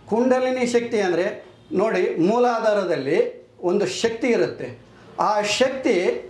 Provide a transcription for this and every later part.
ಕುಂಡಲಿನಿ ಶಕ್ತಿ ಅಂದರೆ ನೋಡಿ ಮೂಲಾಧಾರದಲ್ಲಿ ಒಂದು ಶಕ್ತಿ ಇರುತ್ತೆ ಆ ಶಕ್ತಿ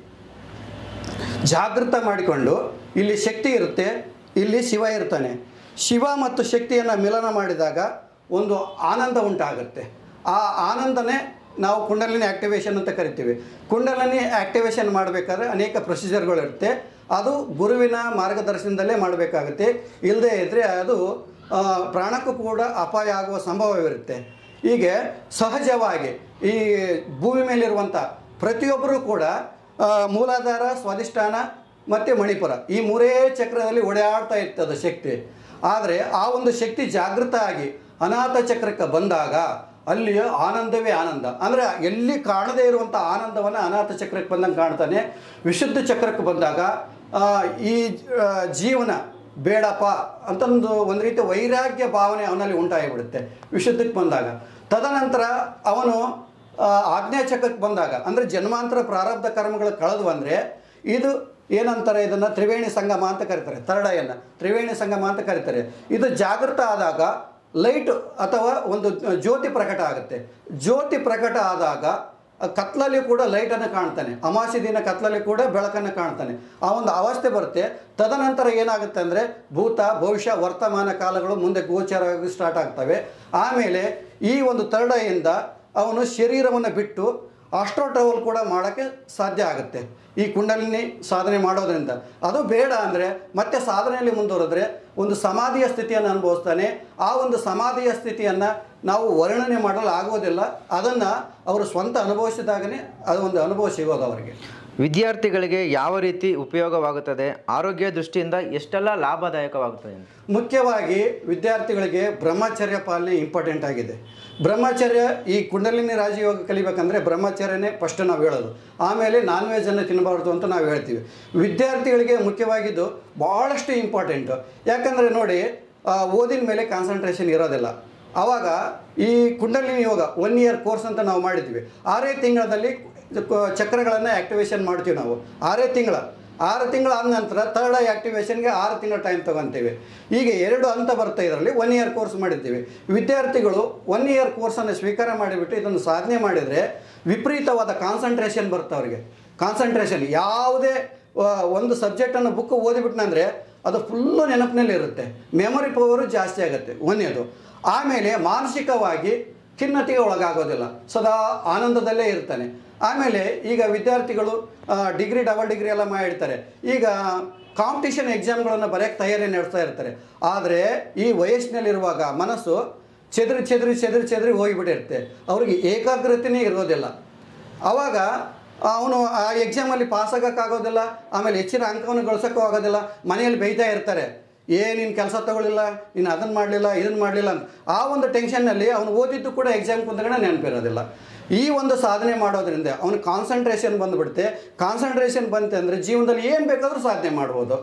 ಜಾಗೃತ ಮಾಡಿಕೊಂಡು ಇಲ್ಲಿ ಶಕ್ತಿ ಇರುತ್ತೆ ಇಲ್ಲಿ ಶಿವ ಇರ್ತಾನೆ ಶಿವ ಮತ್ತು ಶಕ್ತಿಯನ್ನು ಮಿಲನ ಮಾಡಿದಾಗ ಒಂದು ಆನಂದ ಉಂಟಾಗುತ್ತೆ ಆ ಆನಂದನೇ ನಾವು ಕುಂಡಲಿನಿ ಆ್ಯಕ್ಟಿವೇಶನ್ ಅಂತ ಕರಿತೀವಿ ಕುಂಡಲಿನಿ ಆ್ಯಕ್ಟಿವೇಶನ್ ಮಾಡಬೇಕಾದ್ರೆ ಅನೇಕ ಪ್ರೊಸೀಜರ್ಗಳಿರುತ್ತೆ ಅದು ಗುರುವಿನ ಮಾರ್ಗದರ್ಶನದಲ್ಲೇ ಮಾಡಬೇಕಾಗುತ್ತೆ ಇಲ್ಲದೇ ಇದ್ದರೆ ಅದು ಆ, ಪ್ರಾಣಕ್ಕೂ ಕೂಡ ಅಪಾಯ ಆಗುವ ಸಂಭವವಿರುತ್ತೆ ಹೀಗೆ ಸಹಜವಾಗಿ ಈ ಭೂಮಿ ಮೇಲಿರುವಂಥ ಪ್ರತಿಯೊಬ್ಬರೂ ಕೂಡ ಆ, ಮೂಲಾಧಾರ ಸ್ವಾಧಿಷ್ಠಾನ ಮತ್ತು ಮಣಿಪುರ ಈ ಮೂರೇ ಚಕ್ರದಲ್ಲಿ ಓಡಾಡ್ತಾ ಇರ್ತದೆ ಶಕ್ತಿ ಆದರೆ ಆ ಒಂದು ಶಕ್ತಿ ಜಾಗೃತ ಆಗಿ ಅನಾಥ ಚಕ್ರಕ್ಕೆ ಬಂದಾಗ ಅಲ್ಲಿ ಆನಂದವೇ ಆನಂದ ಅಂದರೆ ಎಲ್ಲಿ ಕಾಣದೇ ಇರುವಂಥ ಆನಂದವನ್ನು ಅನಾಥ ಚಕ್ರಕ್ಕೆ ಬಂದಂಗೆ ಕಾಣ್ತಾನೆ ವಿಶುದ್ಧ ಚಕ್ರಕ್ಕೆ ಬಂದಾಗ ಆ, ಈ ಆ, ಜೀವನ ಬೇಡಪ್ಪ ಅಂತಂದು ಒಂದು ರೀತಿ ವೈರಾಗ್ಯ ಭಾವನೆ ಅವನಲ್ಲಿ ಉಂಟಾಗಿಬಿಡುತ್ತೆ ವಿಶುದ್ಧಕ್ಕೆ ಬಂದಾಗ ತದನಂತರ ಅವನು ಆ, ಆಜ್ಞಾ ಚಕ್ರಕ್ಕೆ ಬಂದಾಗ ಅಂದರೆ ಜನ್ಮಾಂತರ ಪ್ರಾರಬ್ಧ ಕರ್ಮಗಳು ಕಳೆದು ಅಂದರೆ ಇದು ಏನಂತಾರೆ ಇದನ್ನು ತ್ರಿವೇಣಿ ಸಂಗಮ ಅಂತ ಕರೀತಾರೆ ತರಡೆಯನ್ನು ತ್ರಿವೇಣಿ ಸಂಗಮ ಅಂತ ಕರೀತಾರೆ ಇದು ಜಾಗೃತ ಆದಾಗ ಲೈಟ್ ಅಥವಾ ಒಂದು ಜ್ಯೋತಿ ಪ್ರಕಟ ಆಗುತ್ತೆ ಜ್ಯೋತಿ ಪ್ರಕಟ ಆದಾಗ ಆ ಕತ್ಲಲ್ಲಿ ಕೂಡ ಲೈಟನ್ನು ಕಾಣ್ತಾನೆ ಅಮಾವಾಸ್ಯೆ ದಿನ ಕತ್ಲಲ್ಲಿ ಕೂಡ ಬೆಳಕನ್ನು ಕಾಣ್ತಾನೆ ಆ ಒಂದು ಅವಸ್ಥೆ ಬರುತ್ತೆ ತದನಂತರ ಏನಾಗುತ್ತೆ ಅಂದರೆ ಭೂತ ಭವಿಷ್ಯ ವರ್ತಮಾನ ಕಾಲಗಳು ಮುಂದೆ ಗೋಚರವಾಗಿ ಸ್ಟಾರ್ಟ್ ಆಗ್ತವೆ ಆಮೇಲೆ ಈ ಒಂದು ತರಡೆಯಿಂದ ಅವನು ಶರೀರವನ್ನು ಬಿಟ್ಟು ಅಸ್ಟ್ರೋ ಟ್ರಾವೆಲ್ ಕೂಡ ಮಾಡೋಕ್ಕೆ ಸಾಧ್ಯ ಆಗುತ್ತೆ ಈ ಕುಂಡಲಿನಿ ಸಾಧನೆ ಮಾಡೋದ್ರಿಂದ ಅದು ಬೇಡ ಅಂದರೆ ಮತ್ತೆ ಸಾಧನೆಯಲ್ಲಿ ಮುಂದುವರೆದ್ರೆ ಒಂದು ಸಮಾಧಿಯ ಸ್ಥಿತಿಯನ್ನು ಅನುಭವಿಸ್ತಾನೆ ಆ ಒಂದು ಸಮಾಧಿಯ ಸ್ಥಿತಿಯನ್ನು ನಾವು ವರ್ಣನೆ ಮಾಡಲು ಆಗೋದಿಲ್ಲ ಅದನ್ನು ಅವರು ಸ್ವಂತ ಅನುಭವಿಸಿದಾಗನೇ ಅದು ಒಂದು ಅನುಭವ ಸಿಗೋದು ಅವರಿಗೆ ವಿದ್ಯಾರ್ಥಿಗಳಿಗೆ ಯಾವ ರೀತಿ ಉಪಯೋಗವಾಗುತ್ತದೆ ಆರೋಗ್ಯ ದೃಷ್ಟಿಯಿಂದ ಎಷ್ಟೆಲ್ಲ ಲಾಭದಾಯಕವಾಗುತ್ತದೆ ಅಂತ ಮುಖ್ಯವಾಗಿ ವಿದ್ಯಾರ್ಥಿಗಳಿಗೆ ಬ್ರಹ್ಮಚರ್ಯ ಪಾಲನೆ ಇಂಪಾರ್ಟೆಂಟ್ ಆಗಿದೆ ಬ್ರಹ್ಮಚರ್ಯ ಈ ಕುಂಡಲಿನಿ ರಾಜಯೋಗ ಕಲಿಬೇಕಂದ್ರೆ ಬ್ರಹ್ಮಚರ್ಯನೇ ಫಸ್ಟ್ ನಾವು ಹೇಳೋದು ಆಮೇಲೆ ನಾನ್ ವೆಜ್ಜನ್ನು ತಿನ್ನಬಾರ್ದು ಅಂತ ನಾವು ಹೇಳ್ತೀವಿ ವಿದ್ಯಾರ್ಥಿಗಳಿಗೆ ಮುಖ್ಯವಾಗಿದ್ದು ಭಾಳಷ್ಟು ಇಂಪಾರ್ಟೆಂಟು ಯಾಕಂದರೆ ನೋಡಿ ಆ, ಓದಿನ ಮೇಲೆ ಕಾನ್ಸಂಟ್ರೇಷನ್ ಇರೋದಿಲ್ಲ ಆವಾಗ ಈ Kundalini yoga one year course ಅಂತ ನಾವು ಮಾಡಿದ್ವಿ ಆರೇ ತಿಂಗಳಲ್ಲಿ ಚಕ್ರಗಳನ್ನು ಆ್ಯಕ್ಟಿವೇಶನ್ ಮಾಡ್ತೀವಿ ನಾವು ಆರೇ ತಿಂಗಳ ಆರು ತಿಂಗಳಾದ ನಂತರ ಥರ್ಡ್ ಐ ಆ್ಯಕ್ಟಿವೇಶನ್ಗೆ ಆರು ತಿಂಗಳ ಟೈಮ್ ತೊಗೊತೀವಿ ಈಗ ಎರಡು ಹಂತ ಬರ್ತಾ ಇದರಲ್ಲಿ ಒನ್ ಇಯರ್ ಕೋರ್ಸ್ ಮಾಡಿದ್ದೀವಿ ವಿದ್ಯಾರ್ಥಿಗಳು ಒನ್ ಇಯರ್ ಕೋರ್ಸನ್ನು ಸ್ವೀಕಾರ ಮಾಡಿಬಿಟ್ಟು ಇದನ್ನು ಸಾಧನೆ ಮಾಡಿದರೆ ವಿಪರೀತವಾದ ಕಾನ್ಸಂಟ್ರೇಷನ್ ಬರುತ್ತೆ ಅವರಿಗೆ ಕಾನ್ಸಂಟ್ರೇಷನ್ ಯಾವುದೇ ಆ, ಒಂದು ಸಬ್ಜೆಕ್ಟನ್ನು ಬುಕ್ ಓದಿಬಿಟ್ನಂದರೆ ಅದು ಫುಲ್ಲು ನೆನಪಿನಲ್ಲಿ ಇರುತ್ತೆ ಮೆಮೊರಿ ಪವರು ಜಾಸ್ತಿ ಆಗುತ್ತೆ ಒಂದೇದು ಆಮೇಲೆ ಮಾನಸಿಕವಾಗಿ ಖಿನ್ನತೆಗೆ ಒಳಗಾಗೋದಿಲ್ಲ ಸದಾ ಆನಂದದಲ್ಲೇ ಇರ್ತಾನೆ ಆಮೇಲೆ ಈಗ ವಿದ್ಯಾರ್ಥಿಗಳು ಡಿಗ್ರಿ ಡಬಲ್ ಡಿಗ್ರಿ ಎಲ್ಲ ಮಾಡಿರ್ತಾರೆ ಈಗ ಕಾಂಪಿಟಿಷನ್ ಎಕ್ಸಾಮ್ಗಳನ್ನು ಬರೆಯೋಕ್ಕೆ ತಯಾರಿ ನಡೆಸ್ತಾ ಇರ್ತಾರೆ ಆದರೆ ಈ ವಯಸ್ಸಿನಲ್ಲಿರುವಾಗ ಮನಸ್ಸು ಚೆದರಿ ಚೆದರಿ ಚೆದರಿ ಚೆದರಿ ಹೋಗಿಬಿಟ್ಟಿರುತ್ತೆ ಅವ್ರಿಗೆ ಏಕಾಗ್ರತೆನೇ ಇರೋದಿಲ್ಲ ಆವಾಗ ಅವನು ಆ ಎಕ್ಸಾಮಲ್ಲಿ ಪಾಸ್ ಆಗೋಕ್ಕಾಗೋದಿಲ್ಲ ಆಮೇಲೆ ಹೆಚ್ಚಿನ ಅಂಕವನ್ನು ಗಳಿಸೋಕ್ಕೂ ಆಗೋದಿಲ್ಲ ಮನೆಯಲ್ಲಿ ಬೈತಾ ಇರ್ತಾರೆ ಏ ನೀನು ಕೆಲಸ ತಗೊಳ್ಳಿಲ್ಲ ನೀನು ಅದನ್ನು ಮಾಡಲಿಲ್ಲ ಇದನ್ನು ಮಾಡಲಿಲ್ಲ ಅಂತ ಆ ಒಂದು ಟೆನ್ಷನ್ನಲ್ಲಿ ಅವನು ಓದಿದ್ದು ಕೂಡ ಎಕ್ಸಾಮ್ ಕುಂತ್ಕೊಂಡೆ ನೆನಪಿರೋದಿಲ್ಲ ಈ ಒಂದು ಸಾಧನೆ ಮಾಡೋದ್ರಿಂದ ಅವನು ಕಾನ್ಸಂಟ್ರೇಷನ್ ಬಂದುಬಿಡುತ್ತೆ ಕಾನ್ಸಂಟ್ರೇಷನ್ ಬಂತೆ ಅಂದರೆ ಜೀವನದಲ್ಲಿ ಏನು ಬೇಕಾದರೂ ಸಾಧನೆ ಮಾಡ್ಬೋದು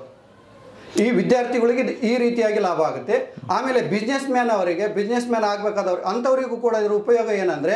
ಈ ವಿದ್ಯಾರ್ಥಿಗಳಿಗೆ ಇದು ಈ ರೀತಿಯಾಗಿ ಲಾಭ ಆಗುತ್ತೆ ಆಮೇಲೆ ಬಿಸ್ನೆಸ್ ಮ್ಯಾನ್ ಅವರಿಗೆ ಬಿಸ್ನೆಸ್ ಮ್ಯಾನ್ ಆಗಬೇಕಾದವ್ರು ಅಂಥವರಿಗೂ ಕೂಡ ಇದರ ಉಪಯೋಗ ಏನಂದರೆ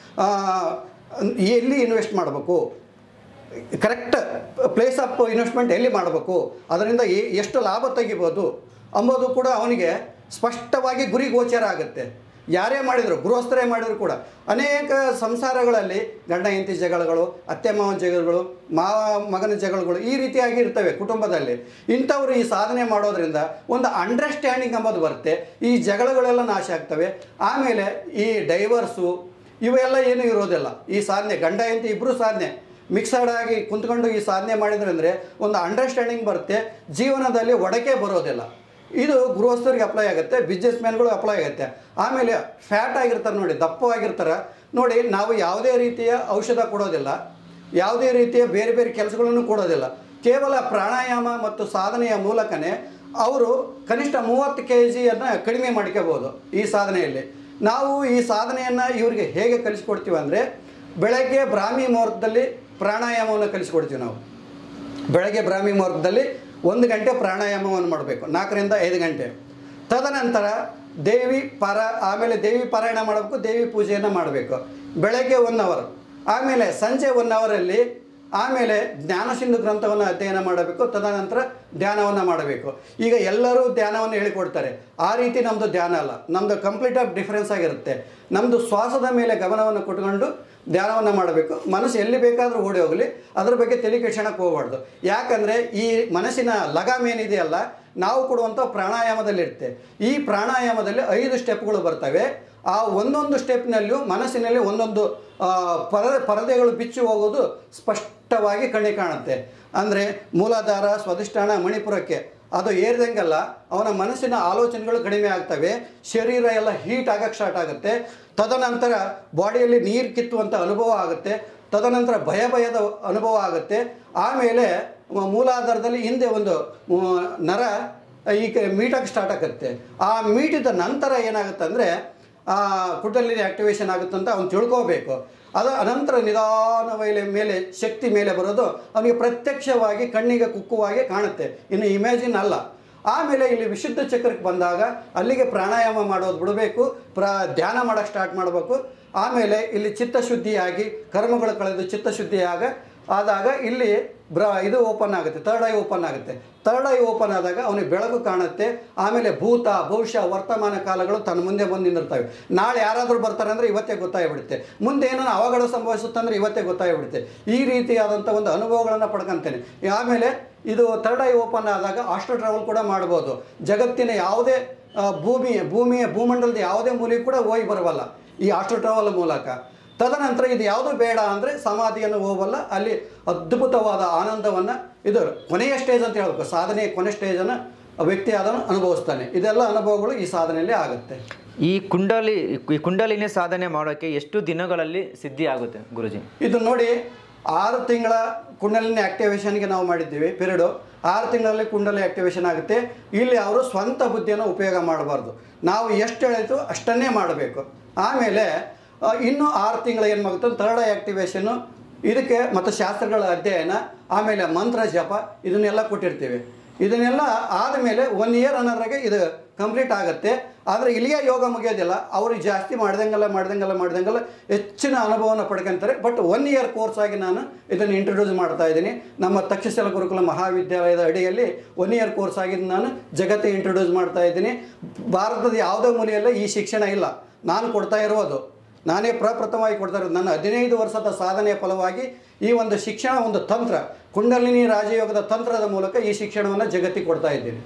ಎಲ್ಲಿ ಇನ್ವೆಸ್ಟ್ ಮಾಡಬೇಕು ಕರೆಕ್ಟ್ ಪ್ಲೇಸ್ ಆಫ್ ಇನ್ವೆಸ್ಟ್ಮೆಂಟ್ ಎಲ್ಲಿ ಮಾಡಬೇಕು ಅದರಿಂದ ಎ- ಎಷ್ಟು ಲಾಭ ತೆಗಿಬೋದು ಅಂಬೋದು ಕೂಡ ಅವನಿಗೆ ಸ್ಪಷ್ಟವಾಗಿ ಗುರಿ ಗೋಚರ ಆಗುತ್ತೆ ಯಾರೇ ಮಾಡಿದರು ಗೃಹಸ್ಥರೇ ಮಾಡಿದ್ರು ಕೂಡ ಅನೇಕ ಸಂಸಾರಗಳಲ್ಲಿ ಗಂಡ ಹೆಂಡತಿ ಜಗಳಗಳು ಅತ್ತೆ ಮಾವನ ಜಗಳಗಳು ಮಾವ ಮಗನ ಜಗಳಗಳು ಈ ರೀತಿಯಾಗಿ ಇರ್ತವೆ ಕುಟುಂಬದಲ್ಲಿ ಇಂಥವ್ರು ಈ ಸಾಧನೆ ಮಾಡೋದ್ರಿಂದ ಒಂದು ಅಂಡರ್ಸ್ಟ್ಯಾಂಡಿಂಗ್ ಅಂಬೋದು ಬರುತ್ತೆ ಈ ಜಗಳಗಳೆಲ್ಲ ನಾಶ ಆಗ್ತವೆ ಆಮೇಲೆ ಈ ಡೈವರ್ಸು ಇವೆಲ್ಲ ಏನೂ ಇರೋದಿಲ್ಲ ಈ ಸಾಧನೆ ಗಂಡ ಹೆಂಡತಿ ಇಬ್ಬರು ಸಾಧನೆ ಮಿಕ್ಸಡ್ ಆಗಿ ಕುಂತ್ಕೊಂಡು ಈ ಸಾಧನೆ ಮಾಡಿದ್ರೆ ಅಂದರೆ ಒಂದು ಅಂಡರ್ಸ್ಟ್ಯಾಂಡಿಂಗ್ ಬರುತ್ತೆ ಜೀವನದಲ್ಲಿ ಒಡಕೆ ಬರೋದಿಲ್ಲ ಇದು ಗೃಹಸ್ಥರಿಗೆ ಅಪ್ಲೈ ಆಗುತ್ತೆ ಬಿಸ್ನೆಸ್ ಮ್ಯಾನ್ಗಳು ಅಪ್ಲೈ ಆಗುತ್ತೆ ಆಮೇಲೆ ಫ್ಯಾಟ್ ಆಗಿರ್ತಾರೆ ನೋಡಿ ದಪ್ಪವಾಗಿರ್ತಾರೆ ನೋಡಿ ನಾವು ಯಾವುದೇ ರೀತಿಯ ಔಷಧ ಕೊಡೋದಿಲ್ಲ ಯಾವುದೇ ರೀತಿಯ ಬೇರೆ ಬೇರೆ ಕೆಲಸಗಳನ್ನು ಕೊಡೋದಿಲ್ಲ ಕೇವಲ ಪ್ರಾಣಾಯಾಮ ಮತ್ತು ಸಾಧನೆಯ ಮೂಲಕನೇ ಅವರು ಕನಿಷ್ಠ ಮೂವತ್ತು ಕೆ ಜಿಯನ್ನು ಕಡಿಮೆ ಮಾಡ್ಕೋಬೋದು ಈ ಸಾಧನೆಯಲ್ಲಿ ನಾವು ಈ ಸಾಧನೆಯನ್ನು ಇವರಿಗೆ ಹೇಗೆ ಕಲಿಸ್ಕೊಡ್ತೀವಿ ಅಂದರೆ ಬೆಳಗ್ಗೆ ಬ್ರಾಹ್ಮಿ ಮುಹೂರ್ತದಲ್ಲಿ ಪ್ರಾಣಾಯಾಮವನ್ನು ಕಲಿಸ್ಕೊಡ್ತೀವಿ ನಾವು ಬೆಳಗ್ಗೆ ಬ್ರಾಹ್ಮಿ ಮುಹೂರ್ತದಲ್ಲಿ ಒಂದು ಗಂಟೆ ಪ್ರಾಣಾಯಾಮವನ್ನು ಮಾಡಬೇಕು ನಾಲ್ಕರಿಂದ ಐದು ಗಂಟೆ ತದನಂತರ ದೇವಿ ಪರ ಆಮೇಲೆ ದೇವಿ ಪಾರಾಯಣ ಮಾಡಬೇಕು ದೇವಿ ಪೂಜೆಯನ್ನು ಮಾಡಬೇಕು ಬೆಳಗ್ಗೆ ಒನ್ ಅವರ್ ಆಮೇಲೆ ಸಂಜೆ ಒನ್ ಅವರಲ್ಲಿ ಆಮೇಲೆ ಜ್ಞಾನಸಿಂಧು ಗ್ರಂಥವನ್ನು ಅಧ್ಯಯನ ಮಾಡಬೇಕು ತದನಂತರ ಧ್ಯಾನವನ್ನು ಮಾಡಬೇಕು ಈಗ ಎಲ್ಲರೂ ಧ್ಯಾನವನ್ನು ಹೇಳಿಕೊಡ್ತಾರೆ ಆ ರೀತಿ ನಮ್ಮದು ಧ್ಯಾನ ಅಲ್ಲ ನಮ್ಮದು ಕಂಪ್ಲೀಟ್ ಆಗಿ ಡಿಫ್ರೆನ್ಸ್ ಆಗಿರುತ್ತೆ ನಮ್ಮದು ಶ್ವಾಸದ ಮೇಲೆ ಗಮನವನ್ನು ಕೊಟ್ಕೊಂಡು ಧ್ಯಾನವನ್ನು ಮಾಡಬೇಕು ಮನಸ್ಸು ಎಲ್ಲಿ ಬೇಕಾದರೂ ಓಡಿ ಹೋಗಲಿ ಅದ್ರ ಬಗ್ಗೆ ತಲೆ ಕೆಡ್ಸೋಣಕ್ಕೆ ಹೋಗ್ಬಾರ್ದು ಯಾಕಂದರೆ ಈ ಮನಸ್ಸಿನ ಲಗಾಮ್ ಏನಿದೆಯಲ್ಲ ನಾವು ಕೊಡುವಂಥ ಪ್ರಾಣಾಯಾಮದಲ್ಲಿರುತ್ತೆ ಈ ಪ್ರಾಣಾಯಾಮದಲ್ಲಿ ಐದು ಸ್ಟೆಪ್ಗಳು ಬರ್ತವೆ ಆ ಒಂದೊಂದು ಸ್ಟೆಪ್ನಲ್ಲೂ ಮನಸ್ಸಿನಲ್ಲಿ ಒಂದೊಂದು ಆ, ಪರ ಪರದೆಗಳು ಬಿಚ್ಚಿ ಹೋಗೋದು ಸ್ಪಷ್ಟವಾಗಿ ಕಣ್ಣಿಗೆ ಕಾಣುತ್ತೆ ಅಂದರೆ ಮೂಲಾಧಾರ ಸ್ವಧಿಷ್ಠಾನ ಮಣಿಪುರಕ್ಕೆ ಅದು ಏರಿದಂಗೆಲ್ಲ ಅವನ ಮನಸ್ಸಿನ ಆಲೋಚನೆಗಳು ಕಡಿಮೆ ಆಗ್ತವೆ ಶರೀರ ಎಲ್ಲ ಹೀಟ್ ಆಗಕ್ಕೆ ಸ್ಟಾರ್ಟ್ ಆಗುತ್ತೆ ತದನಂತರ ಬಾಡಿಯಲ್ಲಿ ನೀರು ಕಿತ್ತುವಂಥ ಅನುಭವ ಆಗುತ್ತೆ ತದನಂತರ ಭಯ ಭಯದ ಅನುಭವ ಆಗುತ್ತೆ ಆಮೇಲೆ ಮ- ಮೂಲಾಧಾರದಲ್ಲಿ ಹಿಂದೆ ಒಂದು ಮ್, ನರ ಈ ಕ ಮೀಟಕ್ಕೆ ಸ್ಟಾರ್ಟ್ ಆಗುತ್ತೆ ಆ ಮೀಟಿದ ನಂತರ ಏನಾಗುತ್ತೆ ಅಂದರೆ ಆ ಕುಂಡಲಿನಿ ಆ್ಯಕ್ಟಿವೇಶನ್ ಆಗುತ್ತೆ ಅಂತ ಅವ್ನು ತಿಳ್ಕೋಬೇಕು ಅದು ಅನಂತರ ನಿಧಾನವಾಗಿ ಮೇಲೆ ಶಕ್ತಿ ಮೇಲೆ ಬರೋದು ಅವನಿಗೆ ಪ್ರತ್ಯಕ್ಷವಾಗಿ ಕಣ್ಣಿಗೆ ಕುಕ್ಕುವಾಗೆ ಕಾಣುತ್ತೆ ಇನ್ನು ಇಮ್ಯಾಜಿನ್ ಅಲ್ಲ ಆಮೇಲೆ ಇಲ್ಲಿ ವಿಶುದ್ಧ ಚಕ್ರಕ್ಕೆ ಬಂದಾಗ ಅಲ್ಲಿಗೆ ಪ್ರಾಣಾಯಾಮ ಮಾಡೋದು ಬಿಡಬೇಕು ಪ್ರ ಧ್ಯಾನ ಮಾಡೋಕ್ಕೆ ಸ್ಟಾರ್ಟ್ ಮಾಡಬೇಕು ಆಮೇಲೆ ಇಲ್ಲಿ ಚಿತ್ತಶುದ್ಧಿಯಾಗಿ ಕರ್ಮಗಳು ಕಳೆದು ಚಿತ್ತಶುದ್ಧಿಯಾಗ ಆದಾಗ ಇಲ್ಲಿ ಬ್ರ ಇದು ಓಪನ್ ಆಗುತ್ತೆ ಥರ್ಡ್ ಐ ಓಪನ್ ಆಗುತ್ತೆ ಥರ್ಡ್ ಐ ಓಪನ್ ಆದಾಗ ಅವನಿಗೆ ಬೆಳಕು ಕಾಣುತ್ತೆ ಆಮೇಲೆ ಭೂತ ಭವಿಷ್ಯ ವರ್ತಮಾನ ಕಾಲಗಳು ತನ್ನ ಮುಂದೆ ಬಂದು ನಿಂದಿರ್ತವೆ ನಾಳೆ ಯಾರಾದರೂ ಬರ್ತಾರೆ ಅಂದರೆ ಇವತ್ತೇ ಗೊತ್ತಾಗ್ಬಿಡುತ್ತೆ ಮುಂದೆ ಏನೋ ಅವಘಡ ಸಂಭವಿಸುತ್ತಂದ್ರೆ ಇವತ್ತೇ ಗೊತ್ತಾಗ್ಬಿಡುತ್ತೆ ಈ ರೀತಿಯಾದಂಥ ಒಂದು ಅನುಭವಗಳನ್ನು ಪಡ್ಕೊಂತೇನೆ ಆಮೇಲೆ ಇದು ಥರ್ಡ್ ಐ ಓಪನ್ ಆದಾಗ ಆಸ್ಟ್ರೋ ಟ್ರಾವೆಲ್ ಕೂಡ ಮಾಡ್ಬೋದು ಜಗತ್ತಿನ ಯಾವುದೇ ಆ, ಭೂಮಿ ಭೂಮಿಯ ಭೂಮಂಡಲದ ಯಾವುದೇ ಮೂಲೆಗೆ ಕೂಡ ಹೋಗಿ ಬರಬಲ್ಲ ಈ ಆಸ್ಟ್ರೋ ಟ್ರಾವೆಲ್ ಮೂಲಕ ತದನಂತರ ಇದು ಯಾವುದು ಬೇಡ ಅಂದರೆ ಸಮಾಧಿಯನ್ನು ಹೋಗಲ್ಲ ಅಲ್ಲಿ ಅದ್ಭುತವಾದ ಆನಂದವನ್ನು ಇದು ಕೊನೆಯ ಸ್ಟೇಜ್ ಅಂತ ಹೇಳ್ಬೇಕು ಸಾಧನೆಯ ಕೊನೆ ಸ್ಟೇಜನ್ನು ವ್ಯಕ್ತಿ ಆದವನು ಅನುಭವಿಸ್ತಾನೆ ಇದೆಲ್ಲ ಅನುಭವಗಳು ಈ ಸಾಧನೆಯಲ್ಲಿ ಆಗುತ್ತೆ ಈ ಕುಂಡಲಿ ಈ ಕುಂಡಲಿನಿ ಸಾಧನೆ ಮಾಡೋಕ್ಕೆ ಎಷ್ಟು ದಿನಗಳಲ್ಲಿ ಸಿದ್ಧಿ ಆಗುತ್ತೆ ಗುರುಜಿ ಇದು ನೋಡಿ ಆರು ತಿಂಗಳ ಕುಂಡಲಿನಿ ಆಕ್ಟಿವೇಶನ್ಗೆ ನಾವು ಮಾಡಿದ್ದೀವಿ ಪಿರಿಯಡು ಆರು ತಿಂಗಳಲ್ಲಿ ಕುಂಡಲಿ ಆಕ್ಟಿವೇಶನ್ ಆಗುತ್ತೆ ಇಲ್ಲಿ ಅವರು ಸ್ವಂತ ಬುದ್ಧಿಯನ್ನು ಉಪಯೋಗ ಮಾಡಬಾರ್ದು ನಾವು ಎಷ್ಟು ಹೇಳಿತು ಅಷ್ಟನ್ನೇ ಮಾಡಬೇಕು ಆಮೇಲೆ ಆ, ಇನ್ನೂ ಆರು ತಿಂಗಳು ಏನು ಮಾಡುತ್ತೆ ಥರ್ಡ್ ಆಕ್ಟಿವೇಶನ್ನು ಇದಕ್ಕೆ ಮತ್ತು ಶಾಸ್ತ್ರಗಳ ಅಧ್ಯಯನ ಆಮೇಲೆ ಮಂತ್ರ ಜಪ ಇದನ್ನೆಲ್ಲ ಕೊಟ್ಟಿರ್ತೀವಿ ಇದನ್ನೆಲ್ಲ ಆದಮೇಲೆ ಒನ್ ಇಯರ್ ಅನ್ನೋದ್ರಾಗೆ ಇದು ಕಂಪ್ಲೀಟ್ ಆಗುತ್ತೆ ಆದರೆ ಇಲ್ಲಿಗೆ ಯೋಗ ಮುಗಿಯೋದಿಲ್ಲ ಅವ್ರಿಗೆ ಜಾಸ್ತಿ ಮಾಡ್ದಂಗೆಲ್ಲ ಮಾಡ್ದಂಗೆಲ್ಲ ಮಾಡ್ದಂಗೆಲ್ಲ ಹೆಚ್ಚಿನ ಅನುಭವನ ಪಡ್ಕೊಂತಾರೆ ಬಟ್ ಒನ್ ಇಯರ್ ಕೋರ್ಸ್ ಆಗಿ ನಾನು ಇದನ್ನು ಇಂಟ್ರೊಡ್ಯೂಸ್ ಮಾಡ್ತಾ ಇದ್ದೀನಿ ನಮ್ಮ ತಕ್ಷಶಿಲ ಗುರುಕುಲ ಮಹಾವಿದ್ಯಾಲಯದ ಅಡಿಯಲ್ಲಿ ಒನ್ ಇಯರ್ ಕೋರ್ಸ್ ಆಗಿ ನಾನು ಜಗತ್ತಿಗೆ ಇಂಟ್ರೊಡ್ಯೂಸ್ ಮಾಡ್ತಾ ಇದ್ದೀನಿ ಭಾರತದ ಯಾವುದೇ ಮೂಲೆಯಲ್ಲೂ ಈ ಶಿಕ್ಷಣ ಇಲ್ಲ ನಾನು ಕೊಡ್ತಾ ಇರೋದು ನಾನೇ ಪ್ರಪ್ರಥಮವಾಗಿ ಕೊಡ್ತಾ ಇರೋದು ನನ್ನ ಹದಿನೈದು ವರ್ಷದ ಸಾಧನೆಯ ಫಲವಾಗಿ ಈ ಒಂದು ಶಿಕ್ಷಣ ಒಂದು ತಂತ್ರ ಕುಂಡಲಿನಿ ರಾಜಯೋಗದ ತಂತ್ರದ ಮೂಲಕ ಈ ಶಿಕ್ಷಣವನ್ನು ಜಗತ್ತಿಗೆ ಕೊಡ್ತಾ ಇದ್ದೀನಿ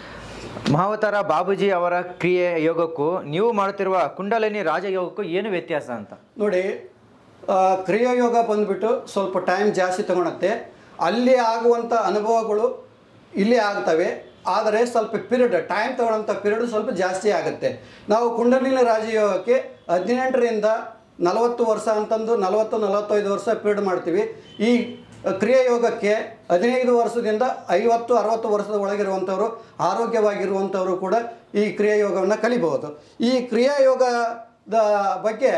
ಮಹಾವತಾರ ಬಾಬೂಜಿ ಅವರ ಕ್ರಿಯೆ ಯೋಗಕ್ಕೂ ನೀವು ಮಾಡುತ್ತಿರುವ ಕುಂಡಲಿನಿ ರಾಜಯೋಗಕ್ಕೂ ಏನು ವ್ಯತ್ಯಾಸ ಅಂತ ನೋಡಿ ಆ, ಕ್ರಿಯಾಯೋಗ ಬಂದುಬಿಟ್ಟು ಸ್ವಲ್ಪ ಟೈಮ್ ಜಾಸ್ತಿ ತಗೊಳುತ್ತೆ ಅಲ್ಲಿ ಆಗುವಂಥ ಅನುಭವಗಳು ಇಲ್ಲಿ ಆಗ್ತವೆ ಆದರೆ ಸ್ವಲ್ಪ ಪಿರಿಯಡ್ ಟೈಮ್ ತಗೊಳ್ಳೋಂಥ ಪಿರಿಯಡ್ ಸ್ವಲ್ಪ ಜಾಸ್ತಿ ಆಗುತ್ತೆ ನಾವು ಕುಂಡಲಿನಿ ರಾಜಯೋಗಕ್ಕೆ ಹದಿನೆಂಟರಿಂದ ನಲವತ್ತು ವರ್ಷ ಅಂತಂದು ನಲವತ್ತು ನಲವತ್ತೈದು ವರ್ಷ ಪಿರಿಯಡ್ ಮಾಡ್ತೀವಿ ಈ ಕ್ರಿಯಾಯೋಗಕ್ಕೆ ಹದಿನೈದು ವರ್ಷದಿಂದ ಐವತ್ತು ಅರವತ್ತು ವರ್ಷದ ಒಳಗಿರುವಂಥವರು ಆರೋಗ್ಯವಾಗಿರುವಂಥವರು ಕೂಡ ಈ ಕ್ರಿಯಾಯೋಗವನ್ನು ಕಲಿಬಹುದು ಈ ಕ್ರಿಯಾಯೋಗದ ಬಗ್ಗೆ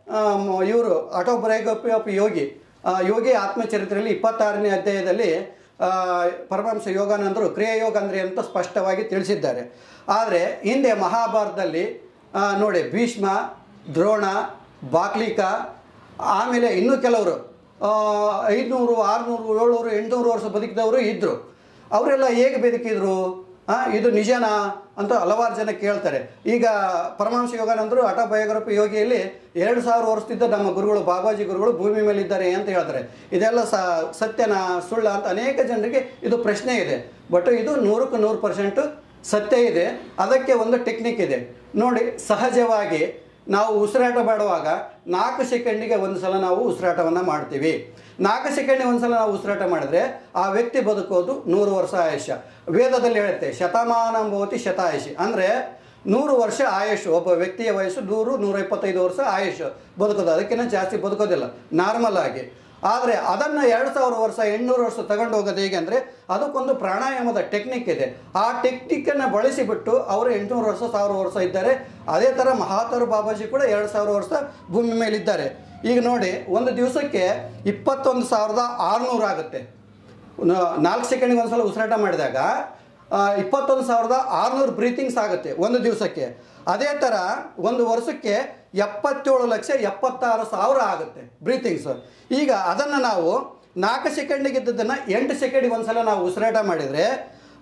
ಇವರು ಆಟೋಬಯೋಗ್ರಫಿ ಆಫ್ ಯೋಗಿ ಆ, ಯೋಗಿ ಆತ್ಮಚರಿತ್ರೆಯಲ್ಲಿ ಇಪ್ಪತ್ತಾರನೇ ಅಧ್ಯಾಯದಲ್ಲಿ ಆ, ಪರಮಹಂಸ ಯೋಗಾನಂದರು ಕ್ರಿಯಾಯೋಗ ಅಂದರೆ ಅಂತ ಸ್ಪಷ್ಟವಾಗಿ ತಿಳಿಸಿದ್ದಾರೆ ಆದರೆ ಹಿಂದೆ ಮಹಾಭಾರತದಲ್ಲಿ ಆ, ನೋಡಿ ಭೀಷ್ಮ ದ್ರೋಣ ಬಾಕ್ಲಿಕ ಆಮೇಲೆ ಇನ್ನೂ ಕೆಲವರು ಐದುನೂರು ಆರುನೂರು ಏಳ್ನೂರು ಎಂಟುನೂರು ವರ್ಷ ಬದುಕಿದವರು ಇದ್ದರು ಅವರೆಲ್ಲ ಹೇಗೆ ಬದುಕಿದ್ರು ಆ, ಇದು ನಿಜನಾ ಅಂತ ಹಲವಾರು ಜನ ಕೇಳ್ತಾರೆ ಈಗ ಪರಮಹಂಸ ಯೋಗಾನಂದರು ಆಟೋಬಯೋಗ್ರಫಿ ಯೋಗಿಯಲ್ಲಿ ಎರಡು ಸಾವಿರ ವರ್ಷದಿಂದ ನಮ್ಮ ಗುರುಗಳು ಬಾಬಾಜಿ ಗುರುಗಳು ಭೂಮಿ ಮೇಲೆ ಇದ್ದಾರೆ ಅಂತ ಹೇಳ್ತಾರೆ ಇದೆಲ್ಲ ಸ ಸತ್ಯನಾ ಸುಳ್ಳ ಅಂತ ಅನೇಕ ಜನರಿಗೆ ಇದು ಪ್ರಶ್ನೆ ಇದೆ ಬಟ್ ಇದು ನೂರಕ್ಕೆ ನೂರು ಪರ್ಸೆಂಟು ಸತ್ಯ ಇದೆ ಅದಕ್ಕೆ ಒಂದು ಟೆಕ್ನಿಕ್ ಇದೆ ನೋಡಿ ಸಹಜವಾಗಿ ನಾವು ಉಸಿರಾಟ ಮಾಡುವಾಗ ನಾಲ್ಕು ಸೆಕೆಂಡಿಗೆ ಒಂದು ಸಲ ನಾವು ಉಸಿರಾಟವನ್ನು ಮಾಡ್ತೀವಿ ನಾಲ್ಕು ಸೆಕೆಂಡಿಗೆ ಒಂದು ಸಲ ನಾವು ಉಸಿರಾಟ ಮಾಡಿದ್ರೆ ಆ ವ್ಯಕ್ತಿ ಬದುಕೋದು ನೂರು ವರ್ಷ ಆಯುಷ್ಯ ವೇದದಲ್ಲಿ ಹೇಳುತ್ತೆ ಶತಮಾನಂಭವತಿ ಶತಾಯುಷಿ ಅಂದರೆ ನೂರು ವರ್ಷ ಆಯುಷ್ ಒಬ್ಬ ವ್ಯಕ್ತಿಯ ವಯಸ್ಸು ನೂರು ನೂರ ಇಪ್ಪತ್ತೈದು ವರ್ಷ ಆಯುಷ್ ಬದುಕೋದು ಅದಕ್ಕಿಂತ ಜಾಸ್ತಿ ಬದುಕೋದಿಲ್ಲ ನಾರ್ಮಲ್ ಆಗಿ ಆದರೆ ಅದನ್ನು ಎರಡು ಸಾವಿರ ವರ್ಷ ಎಂಟುನೂರು ವರ್ಷ ತಗೊಂಡು ಹೋಗೋದು ಹೇಗೆ ಅಂದರೆ ಅದಕ್ಕೊಂದು ಪ್ರಾಣಾಯಾಮದ ಟೆಕ್ನಿಕ್ ಇದೆ ಆ ಟೆಕ್ನಿಕ್ಕನ್ನು ಬಳಸಿಬಿಟ್ಟು ಅವರು ಎಂಟುನೂರು ವರ್ಷ ಸಾವಿರ ವರ್ಷ ಇದ್ದಾರೆ ಅದೇ ಥರ ಮಹಾತರು ಬಾಬಾಜಿ ಕೂಡ ಎರಡು ಸಾವಿರ ವರ್ಷ ಭೂಮಿ ಮೇಲಿದ್ದಾರೆ ಈಗ ನೋಡಿ ಒಂದು ದಿವಸಕ್ಕೆ ಇಪ್ಪತ್ತೊಂದು ಸಾವಿರದ ಆರುನೂರು ಆಗುತ್ತೆ ನ- ನಾಲ್ಕು ಸೆಕೆಂಡಿಗೆ ಒಂದು ಸಲ ಉಸಿರಾಟ ಮಾಡಿದಾಗ ಆ, ಇಪ್ಪತ್ತೊಂದು ಸಾವಿರದ ಆರುನೂರು ಬ್ರೀತಿಂಗ್ಸ್ ಆಗುತ್ತೆ ಒಂದು ದಿವಸಕ್ಕೆ ಅದೇ ಥರ ಒಂದು ವರ್ಷಕ್ಕೆ ಎಪ್ಪತ್ತೇಳು ಲಕ್ಷ ಎಪ್ಪತ್ತಾರು ಸಾವಿರ ಆಗುತ್ತೆ ಬ್ರೀತಿಂಗ್ಸ್ ಈಗ ಅದನ್ನು ನಾವು ನಾಲ್ಕು ಸೆಕೆಂಡಿಗೆ ಇದ್ದದ್ದನ್ನು ಎಂಟು ಸೆಕೆಂಡಿಗೆ ಒಂದು ಸಲ ನಾವು ಉಸಿರಾಟ ಮಾಡಿದರೆ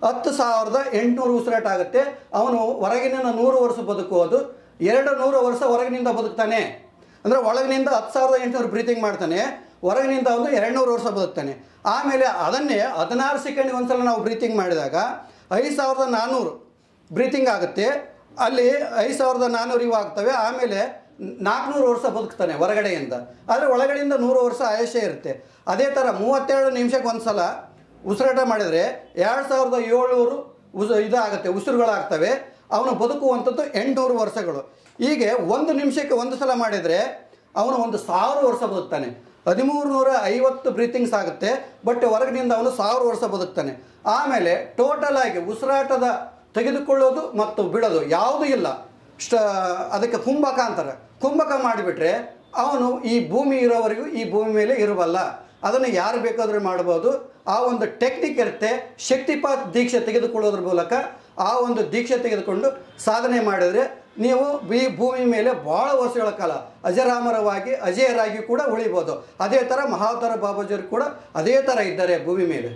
ಹತ್ತು ಸಾವಿರದ ಎಂಟುನೂರು ಉಸಿರಾಟ ಆಗುತ್ತೆ ಅವನು ಹೊರಗಿನಿಂದ ನೂರು ವರ್ಷ ಬದುಕುವುದು ಎರಡು ನೂರು ವರ್ಷ ಹೊರಗಿನಿಂದ ಬದುಕ್ತಾನೆ ಅಂದರೆ ಒಳಗಿನಿಂದ ಹತ್ತು ಸಾವಿರದ ಎಂಟುನೂರು ಬ್ರೀತಿಂಗ್ ಮಾಡ್ತಾನೆ ಹೊರಗಿನಿಂದ ಅವನು ಎರಡು ನೂರು ವರ್ಷ ಬದುಕ್ತಾನೆ ಆಮೇಲೆ ಅದನ್ನೇ ಹದಿನಾರು ಸೆಕೆಂಡ್ ಒಂದ್ಸಲ ನಾವು ಬ್ರೀತಿಂಗ್ ಮಾಡಿದಾಗ ಐದು ಸಾವಿರದ ನಾನ್ನೂರು ಬ್ರೀತಿಂಗ್ ಆಗುತ್ತೆ ಅಲ್ಲಿ ಐದು ಸಾವಿರದ ನಾನ್ನೂರು ಇವು ಆಗ್ತವೆ ಆಮೇಲೆ ನಾಲ್ಕುನೂರು ವರ್ಷ ಬದುಕ್ತಾನೆ ಹೊರಗಡೆಯಿಂದ ಆದರೆ ಒಳಗಡೆಯಿಂದ ನೂರು ವರ್ಷ ಆಯುಷ್ಯ ಇರುತ್ತೆ ಅದೇ ಥರ ಮೂವತ್ತೆರಡು ನಿಮಿಷಕ್ಕೆ ಒಂದು ಸಲ ಉಸಿರಾಟ ಮಾಡಿದರೆ ಎರಡು ಸಾವಿರದ ಏಳ್ನೂರು ಉಸ್ ಇದಾಗುತ್ತೆ ಉಸಿರುಗಳಾಗ್ತವೆ ಅವನು ಬದುಕುವಂಥದ್ದು ಎಂಟುನೂರು ವರ್ಷಗಳು ಹೀಗೆ ಒಂದು ನಿಮಿಷಕ್ಕೆ ಒಂದು ಸಲ ಮಾಡಿದರೆ ಅವನು ಒಂದು ಸಾವಿರ ವರ್ಷ ಬದುಕ್ತಾನೆ ಹದಿಮೂರು ನೂರ ಐವತ್ತು ಬ್ರೀತಿಂಗ್ಸ್ ಆಗುತ್ತೆ ಬಟ್ ಹೊರಗಿನಿಂದ ಅವನು ಸಾವಿರ ವರ್ಷ ಬದುಕ್ತಾನೆ ಆಮೇಲೆ ಟೋಟಲ್ ಆಗಿ ಉಸಿರಾಟದ ತೆಗೆದುಕೊಳ್ಳೋದು ಮತ್ತು ಬಿಡೋದು ಯಾವುದೂ ಇಲ್ಲ ಸ್ಟ ಅದಕ್ಕೆ ಕುಂಭಕ ಅಂತಾರೆ ಕುಂಭಕ ಮಾಡಿಬಿಟ್ರೆ ಅವನು ಈ ಭೂಮಿ ಇರೋವರೆಗೂ ಈ ಭೂಮಿ ಮೇಲೆ ಇರುವಲ್ಲ ಅದನ್ನು ಯಾರು ಬೇಕಾದರೂ ಮಾಡ್ಬೋದು ಆ ಒಂದು ಟೆಕ್ನಿಕ್ ಇರುತ್ತೆ ಶಕ್ತಿಪಾತ್ ದೀಕ್ಷೆ ತೆಗೆದುಕೊಳ್ಳೋದ್ರ ಮೂಲಕ ಆ ಒಂದು ದೀಕ್ಷೆ ತೆಗೆದುಕೊಂಡು ಸಾಧನೆ ಮಾಡಿದರೆ ನೀವು ಈ ಭೂಮಿ ಮೇಲೆ ಭಾಳ ವರ್ಷಗಳ ಕಾಲ ಅಜರಾಮರವಾಗಿ ಅಜೇಯರಾಗಿ ಕೂಡ ಉಳಿಬೋದು ಅದೇ ಥರ ಮಹಾವತಾರ ಬಾಬಾಜಿಯವರು ಕೂಡ ಅದೇ ಥರ ಇದ್ದಾರೆ ಭೂಮಿ ಮೇಲೆ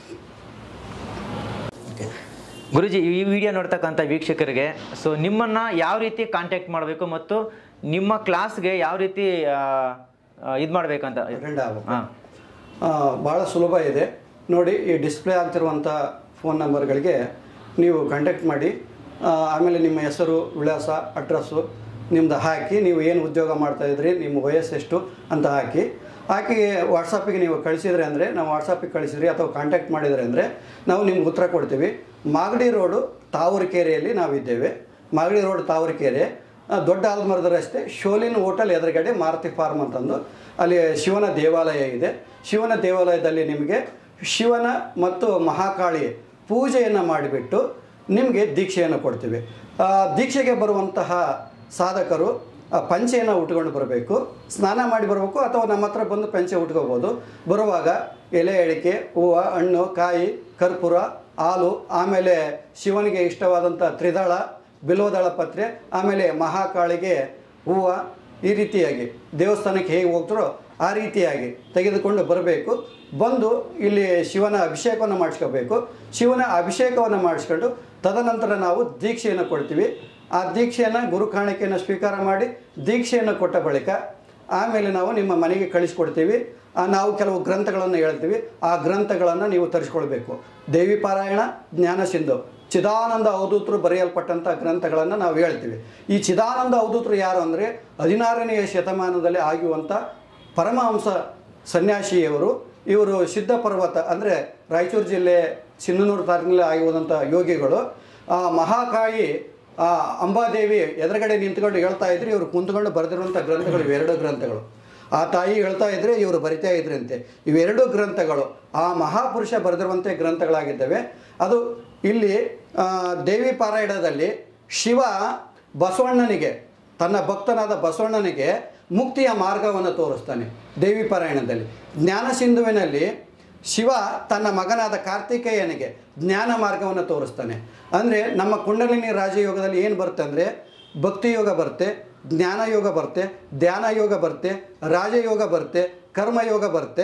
ಗುರುಜಿ ಈ ವಿಡಿಯೋ ನೋಡ್ತಕ್ಕಂಥ ವೀಕ್ಷಕರಿಗೆ ಸೊ ನಿಮ್ಮನ್ನು ಯಾವ ರೀತಿ ಕಾಂಟ್ಯಾಕ್ಟ್ ಮಾಡಬೇಕು ಮತ್ತು ನಿಮ್ಮ ಕ್ಲಾಸ್ಗೆ ಯಾವ ರೀತಿ ಇದು ಮಾಡಬೇಕಂತ ಅಟೆಂಡ್ ಆಗಬೇಕು ಹಾಂ ಭಾಳ ಸುಲಭ ಇದೆ ನೋಡಿ ಈ ಡಿಸ್ಪ್ಲೇ ಆಗ್ತಿರುವಂಥ ಫೋನ್ ನಂಬರ್ಗಳಿಗೆ ನೀವು ಕಾಂಟ್ಯಾಕ್ಟ್ ಮಾಡಿ ಆ, ಆಮೇಲೆ ನಿಮ್ಮ ಹೆಸರು ವಿಳಾಸ ಅಡ್ರೆಸ್ಸು ನಿಮ್ಮದು ಹಾಕಿ ನೀವು ಏನು ಉದ್ಯೋಗ ಮಾಡ್ತಾಯಿದ್ರಿ ನಿಮ್ಮ ವಯಸ್ಸು ಎಷ್ಟು ಅಂತ ಹಾಕಿ ಹಾಕಿ ವಾಟ್ಸಪ್ಪಿಗೆ ನೀವು ಕಳಿಸಿದ್ರೆ ಅಂದರೆ ನಾವು ವಾಟ್ಸಪ್ಪಿಗೆ ಕಳಿಸಿದ್ರಿ ಅಥವಾ ಕಾಂಟ್ಯಾಕ್ಟ್ ಮಾಡಿದರೆ ಅಂದರೆ ನಾವು ನಿಮ್ಗೆ ಉತ್ತರ ಕೊಡ್ತೀವಿ ಮಾಗಡಿ ರೋಡು ತಾವರೆಕೆರೆಯಲ್ಲಿ ನಾವಿದ್ದೇವೆ ಮಾಗಡಿ ರೋಡ್ ತಾವರೆಕೆರೆ ಆ, ದೊಡ್ಡ ಆಲ್ಮರದ ರಸ್ತೆ ಶೋಲಿನ್ ಹೋಟೆಲ್ ಎದುರುಗಡೆ ಮಾರುತಿ ಫಾರ್ಮ್ ಅಂತಂದು ಅಲ್ಲಿ ಶಿವನ ದೇವಾಲಯ ಇದೆ ಶಿವನ ದೇವಾಲಯದಲ್ಲಿ ನಿಮಗೆ ಶಿವನ ಮತ್ತು ಮಹಾಕಾಳಿ ಪೂಜೆಯನ್ನು ಮಾಡಿಬಿಟ್ಟು ನಿಮಗೆ ದೀಕ್ಷೆಯನ್ನು ಕೊಡ್ತೀವಿ ಆ, ದೀಕ್ಷೆಗೆ ಬರುವಂತಹ ಸಾಧಕರು ಆ ಪಂಚೆಯನ್ನು ಉಟ್ಕೊಂಡು ಬರಬೇಕು ಸ್ನಾನ ಮಾಡಿ ಬರಬೇಕು ಅಥವಾ ನಮ್ಮ ಹತ್ರ ಬಂದು ಪಂಚೆ ಉಟ್ಕೋಬೋದು ಬರುವಾಗ ಎಲೆ ಅಡಿಕೆ ಹೂವು ಹಣ್ಣು ಕಾಯಿ ಕರ್ಪೂರ ಹಾಲು ಆಮೇಲೆ ಶಿವನಿಗೆ ಇಷ್ಟವಾದಂಥ ತ್ರಿದಳ ಬಿಲ್ವದಳ ಪತ್ರೆ ಆಮೇಲೆ ಮಹಾಕಾಳಿಗೆ ಹೂವು ಈ ರೀತಿಯಾಗಿ ದೇವಸ್ಥಾನಕ್ಕೆ ಹೇಗೆ ಹೋಗ್ತಾರೋ ಆ ರೀತಿಯಾಗಿ ತೆಗೆದುಕೊಂಡು ಬರಬೇಕು ಬಂದು ಇಲ್ಲಿ ಶಿವನ ಅಭಿಷೇಕವನ್ನು ಮಾಡಿಸ್ಕೋಬೇಕು ಶಿವನ ಅಭಿಷೇಕವನ್ನು ಮಾಡಿಸ್ಕೊಂಡು ತದನಂತರ ನಾವು ದೀಕ್ಷೆಯನ್ನು ಕೊಡ್ತೀವಿ ಆ ದೀಕ್ಷೆಯನ್ನು ಗುರು ಕಾಣಿಕೆಯನ್ನು ಸ್ವೀಕಾರ ಮಾಡಿ ದೀಕ್ಷೆಯನ್ನು ಕೊಟ್ಟ ಬಳಿಕ ಆಮೇಲೆ ನಾವು ನಿಮ್ಮ ಮನೆಗೆ ಕಳಿಸ್ಕೊಡ್ತೀವಿ ಆ, ನಾವು ಕೆಲವು ಗ್ರಂಥಗಳನ್ನು ಹೇಳ್ತೀವಿ ಆ ಗ್ರಂಥಗಳನ್ನು ನೀವು ತರಿಸ್ಕೊಳ್ಬೇಕು ದೇವಿ ಪಾರಾಯಣ ಜ್ಞಾನ ಸಿಂಧು ಚಿದಾನಂದ ಅವಧೂತರು ಬರೆಯಲ್ಪಟ್ಟಂಥ ಗ್ರಂಥಗಳನ್ನು ನಾವು ಹೇಳ್ತೀವಿ ಈ ಚಿದಾನಂದ ಅವಧೂತರು ಯಾರು ಅಂದರೆ ಹದಿನಾರನೆಯ ಶತಮಾನದಲ್ಲಿ ಆಗಿರುವಂಥ ಪರಮಹಂಸ ಸನ್ಯಾಸಿಯವರು ಇವರು ಸಿದ್ಧ ಪರ್ವತ ಅಂದರೆ ರಾಯಚೂರು ಜಿಲ್ಲೆ ಸಿನ್ನನೂರು ತಾಲೂಕಿನಲ್ಲಿ ಆಗಿರುವಂಥ ಯೋಗಿಗಳು ಆ ಮಹಾಕಾಯಿ ಆ ಅಂಬಾದೇವಿ ಎದುರುಗಡೆ ನಿಂತ್ಕೊಂಡು ಹೇಳ್ತಾ ಇದ್ರು ಇವರು ಕುಂತ್ಕೊಂಡು ಬರೆದಿರುವಂಥ ಗ್ರಂಥಗಳು ಇವೆರಡು ಗ್ರಂಥಗಳು ಆ ತಾಯಿ ಹೇಳ್ತಾ ಇದ್ರೆ ಇವರು ಬರಿತಾ ಇದ್ರಂತೆ ಇವೆರಡು ಗ್ರಂಥಗಳು ಆ ಮಹಾಪುರುಷ ಬರೆದಿರುವಂಥ ಗ್ರಂಥಗಳಾಗಿದ್ದಾವೆ ಅದು ಇಲ್ಲಿ ಆ, ದೇವಿ ಪಾರಾಯಣದಲ್ಲಿ ಶಿವ ಬಸವಣ್ಣನಿಗೆ ತನ್ನ ಭಕ್ತನಾದ ಬಸವಣ್ಣನಿಗೆ ಮುಕ್ತಿಯ ಮಾರ್ಗವನ್ನು ತೋರಿಸ್ತಾನೆ ದೇವಿ ಪಾರಾಯಣದಲ್ಲಿ ಜ್ಞಾನ ಸಿಂಧುವಿನಲ್ಲಿ ಶಿವ ತನ್ನ ಮಗನಾದ ಕಾರ್ತಿಕೇಯನಿಗೆ ಜ್ಞಾನ ಮಾರ್ಗವನ್ನು ತೋರಿಸ್ತಾನೆ ಅಂದರೆ ನಮ್ಮ ಕುಂಡಲಿನಿ ರಾಜಯೋಗದಲ್ಲಿ ಏನು ಬರುತ್ತೆ ಅಂದರೆ ಭಕ್ತಿ ಯೋಗ ಬರುತ್ತೆ ಜ್ಞಾನ ಯೋಗ ಬರುತ್ತೆ ಧ್ಯಾನ ಯೋಗ ಬರುತ್ತೆ ರಾಜಯೋಗ ಬರುತ್ತೆ ಕರ್ಮಯೋಗ ಬರುತ್ತೆ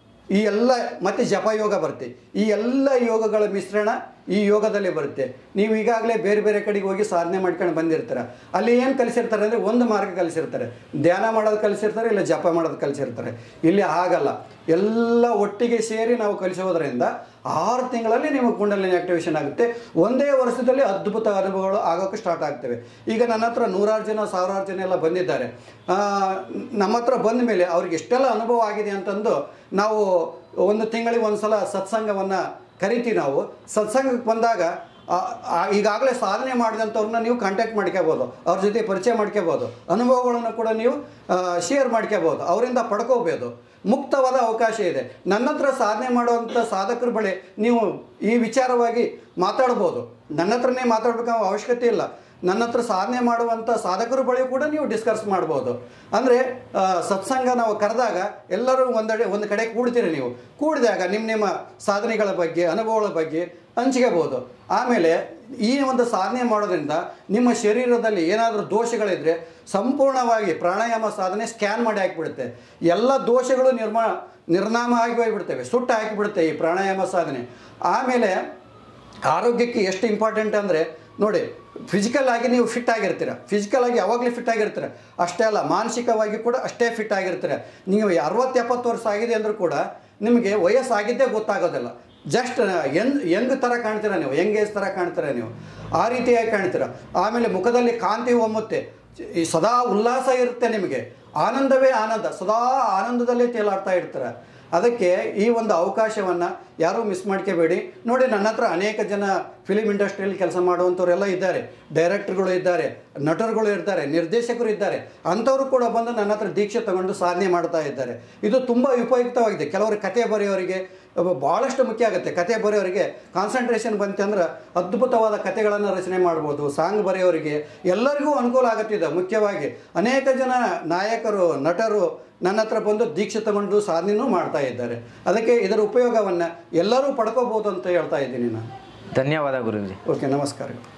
ಈ ಎಲ್ಲ ಮತ್ತು ಜಪಯೋಗ ಬರುತ್ತೆ ಈ ಎಲ್ಲ ಯೋಗಗಳ ಮಿಶ್ರಣ ಈ ಯೋಗದಲ್ಲಿ ಬರುತ್ತೆ ನೀವು ಈಗಾಗಲೇ ಬೇರೆ ಬೇರೆ ಕಡೆಗೆ ಹೋಗಿ ಸಾಧನೆ ಮಾಡ್ಕೊಂಡು ಬಂದಿರ್ತೀರ ಅಲ್ಲಿ ಏನು ಕಲಿಸಿರ್ತಾರೆ ಅಂದರೆ ಒಂದು ಮಾರ್ಗ ಕಲಿಸಿರ್ತಾರೆ ಧ್ಯಾನ ಮಾಡೋದು ಕಲಿಸಿರ್ತಾರೆ ಇಲ್ಲ ಜಪ ಮಾಡೋದು ಕಲಿಸಿರ್ತಾರೆ ಇಲ್ಲಿ ಹಾಗಲ್ಲ ಎಲ್ಲ ಒಟ್ಟಿಗೆ ಸೇರಿ ನಾವು ಕಲಿಸೋದ್ರಿಂದ ಆರು ತಿಂಗಳಲ್ಲಿ ನಿಮಗೆ ಕುಂಡಲಿನಿ ಆಕ್ಟಿವೇಶನ್ ಆಗುತ್ತೆ ಒಂದೇ ವರ್ಷದಲ್ಲಿ ಅದ್ಭುತ ಅನುಭವಗಳು ಆಗೋಕ್ಕೆ ಸ್ಟಾರ್ಟ್ ಆಗ್ತವೆ ಈಗ ನನ್ನ ಹತ್ರ ನೂರಾರು ಜನ ಸಾವಿರಾರು ಜನ ಎಲ್ಲ ಬಂದಿದ್ದಾರೆ ಆ, ನಮ್ಮ ಹತ್ರ ಬಂದ ಮೇಲೆ ಅವ್ರಿಗೆ ಎಷ್ಟೆಲ್ಲ ಅನುಭವ ಆಗಿದೆ ಅಂತಂದು ನಾವು ಒಂದು ತಿಂಗಳಿಗೆ ಒಂದು ಸಲ ಸತ್ಸಂಗವನ್ನು ಕರಿತೀವಿ ನಾವು ಸತ್ಸಂಗಕ್ಕೆ ಬಂದಾಗ ಈಗಾಗಲೇ ಸಾಧನೆ ಮಾಡಿದಂಥವ್ರನ್ನ ನೀವು ಕಾಂಟ್ಯಾಕ್ಟ್ ಮಾಡ್ಕೋಬೋದು ಅವ್ರ ಜೊತೆ ಪರಿಚಯ ಮಾಡ್ಕೋಬೋದು ಅನುಭವಗಳನ್ನು ಕೂಡ ನೀವು ಶೇರ್ ಮಾಡ್ಕೋಬೋದು ಅವರಿಂದ ಪಡ್ಕೋಬೋದು ಮುಕ್ತವಾದ ಅವಕಾಶ ಇದೆ ನನ್ನ ಹತ್ರ ಸಾಧನೆ ಮಾಡುವಂಥ ಸಾಧಕರ ಬಳಿ ನೀವು ಈ ವಿಚಾರವಾಗಿ ಮಾತಾಡ್ಬೋದು ನನ್ನ ಹತ್ರನೇ ಮಾತಾಡ್ಬೇಕೋ ಅವಶ್ಯಕತೆ ಇಲ್ಲ ನನ್ನ ಹತ್ರ ಸಾಧನೆ ಮಾಡುವಂಥ ಸಾಧಕರ ಬಳಿ ಕೂಡ ನೀವು ಡಿಸ್ಕಸ್ ಮಾಡ್ಬೋದು ಅಂದರೆ ಸತ್ಸಂಗ ನಾವು ಕರೆದಾಗ ಎಲ್ಲರೂ ಒಂದೆಡೆ ಒಂದು ಕಡೆ ಕೂಡ್ತೀರಿ ನೀವು ಕೂಡಿದಾಗ ನಿಮ್ಮ ನಿಮ್ಮ ಸಾಧನೆಗಳ ಬಗ್ಗೆ ಅನುಭವಗಳ ಬಗ್ಗೆ ಹಂಚ್ಕೋಬೋದು ಆಮೇಲೆ ಈ ಒಂದು ಸಾಧನೆ ಮಾಡೋದ್ರಿಂದ ನಿಮ್ಮ ಶರೀರದಲ್ಲಿ ಏನಾದರೂ ದೋಷಗಳಿದ್ರೆ ಸಂಪೂರ್ಣವಾಗಿ ಪ್ರಾಣಾಯಾಮ ಸಾಧನೆ ಸ್ಕ್ಯಾನ್ ಮಾಡಿ ಹಾಕಿಬಿಡುತ್ತೆ ಎಲ್ಲ ದೋಷಗಳು ನಿರ್ಮಾ ನಿರ್ನಾಮ ಆಗಿ ಹೋಗ್ಬಿಡ್ತವೆ ಸುಟ್ಟು ಹಾಕಿಬಿಡುತ್ತೆ ಈ ಪ್ರಾಣಾಯಾಮ ಸಾಧನೆ ಆಮೇಲೆ ಆರೋಗ್ಯಕ್ಕೆ ಎಷ್ಟು ಇಂಪಾರ್ಟೆಂಟ್ ಅಂದರೆ ನೋಡಿ ಫಿಸಿಕಲ್ ಆಗಿ ನೀವು ಫಿಟ್ ಆಗಿರ್ತೀರ ಫಿಸಿಕಲ್ ಆಗಿ ಯಾವಾಗಲೂ ಫಿಟ್ ಆಗಿರ್ತೀರ ಅಷ್ಟೇ ಅಲ್ಲ ಮಾನಸಿಕವಾಗಿ ಕೂಡ ಅಷ್ಟೇ ಫಿಟ್ ಆಗಿರ್ತೀರ ನೀವು ಅರವತ್ತು ಎಪ್ಪತ್ತು ವರ್ಷ ಆಗಿದೆ ಅಂದರೂ ಕೂಡ ನಿಮಗೆ ವಯಸ್ಸಾಗಿದ್ದೇ ಗೊತ್ತಾಗೋದಿಲ್ಲ ಜಸ್ಟ್ ಯಂಗ್ ಯಂಗ್ ಥರ ಕಾಣ್ತೀರ ನೀವು ಯಂಗ್ ಏಜ್ ಥರ ಕಾಣ್ತೀರ ನೀವು ಆ ರೀತಿಯಾಗಿ ಕಾಣ್ತೀರ ಆಮೇಲೆ ಮುಖದಲ್ಲಿ ಕಾಂತಿ ಹೊಮ್ಮುತ್ತೆ ಈ ಸದಾ ಉಲ್ಲಾಸ ಇರುತ್ತೆ ನಿಮಗೆ ಆನಂದವೇ ಆನಂದ ಸದಾ ಆನಂದದಲ್ಲೇ ತೇಲಾಡ್ತಾ ಇರ್ತಾರೆ ಅದಕ್ಕೆ ಈ ಒಂದು ಅವಕಾಶವನ್ನು ಯಾರೂ ಮಿಸ್ ಮಾಡ್ಕೋಬೇಡಿ ನೋಡಿ ನನ್ನ ಹತ್ರ ಅನೇಕ ಜನ ಫಿಲಿಮ್ ಇಂಡಸ್ಟ್ರಿಯಲ್ಲಿ ಕೆಲಸ ಮಾಡುವಂಥವರೆಲ್ಲ ಇದ್ದಾರೆ ಡೈರೆಕ್ಟರ್ಗಳು ಇದ್ದಾರೆ ನಟರುಗಳು ಇರ್ತಾರೆ ನಿರ್ದೇಶಕರು ಇದ್ದಾರೆ ಅಂಥವರು ಕೂಡ ಬಂದು ನನ್ನ ಹತ್ರ ದೀಕ್ಷೆ ತಗೊಂಡು ಸಾಧನೆ ಮಾಡ್ತಾ ಇದ್ದಾರೆ ಇದು ತುಂಬ ಉಪಯುಕ್ತವಾಗಿದೆ ಕೆಲವರು ಕತೆ ಬರೆಯೋರಿಗೆ ಅವ ಭಾಳಷ್ಟು ಮುಖ್ಯ ಆಗುತ್ತೆ ಕತೆ ಬರೆಯೋರಿಗೆ ಕಾನ್ಸಂಟ್ರೇಷನ್ ಬಂತಂದ್ರೆ ಅದ್ಭುತವಾದ ಕತೆಗಳನ್ನು ರಚನೆ ಮಾಡ್ಬೋದು ಸಾಂಗ್ ಬರೆಯೋರಿಗೆ ಎಲ್ಲರಿಗೂ ಅನುಕೂಲ ಆಗುತ್ತಿದೆ ಮುಖ್ಯವಾಗಿ ಅನೇಕ ಜನ ನಾಯಕರು ನಟರು ನನ್ನ ಹತ್ರ ಬಂದು ದೀಕ್ಷೆ ತಗೊಂಡು ಸಾಧನೆಯೂ ಮಾಡ್ತಾ ಇದ್ದಾರೆ ಅದಕ್ಕೆ ಇದರ ಉಪಯೋಗವನ್ನು ಎಲ್ಲರೂ ಪಡ್ಕೋಬೋದು ಅಂತ ಹೇಳ್ತಾ ಇದ್ದೀನಿ ನಾನು ಧನ್ಯವಾದ ಗುರುಜಿ ಓಕೆ ನಮಸ್ಕಾರಗಳು